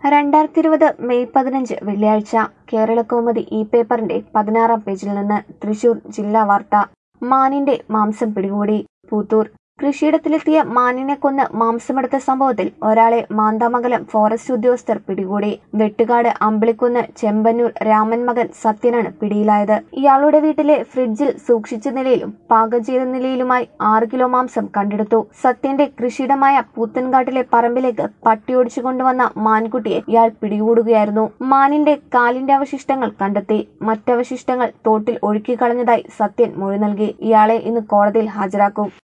രണ്ടായിരത്തി ഇരുപത് മെയ് പതിനഞ്ച് വെള്ളിയാഴ്ച കേരളകൗമുദി ഇ പേപ്പറിന്റെ പതിനാറാം പേജിൽ നിന്ന് തൃശൂർ ജില്ലാ വാർത്ത മാനിന്റെ മാംസം പിടികൂടി പൂത്തൂർ കൃഷിയിടത്തിലെത്തിയ മാനിനെ കൊന്ന് മാംസമെടുത്ത സംഭവത്തിൽ ഒരാളെ മാന്താമംഗലം ഫോറസ്റ്റ് ഉദ്യോഗസ്ഥർ പിടികൂടി വെട്ടുകാട് അമ്പിളിക്കുന്ന് ചെമ്പന്നൂർ രാമൻ മകൻ സത്യനാണ് പിടിയിലായത് ഇയാളുടെ വീട്ടിലെ ഫ്രിഡ്ജിൽ സൂക്ഷിച്ച നിലയിലും പാകം ചെയ്ത നിലയിലുമായി ആറ് കിലോ മാംസം കണ്ടെടുത്തു സത്യന്റെ കൃഷിയിടമായ പൂത്തൻകാട്ടിലെ പറമ്പിലേക്ക് പട്ടിയോടിച്ചു കൊണ്ടുവന്ന മാൻകുട്ടിയെ ഇയാൾ പിടികൂടുകയായിരുന്നു മാനിന്റെ കാലിന്റെ അവശിഷ്ടങ്ങൾ കണ്ടെത്തി മറ്റവശിഷ്ടങ്ങൾ തോട്ടിൽ ഒഴുക്കിക്കളഞ്ഞതായി സത്യൻ മൊഴി നൽകി ഇയാളെ ഇന്ന് കോടതിയിൽ ഹാജരാക്കും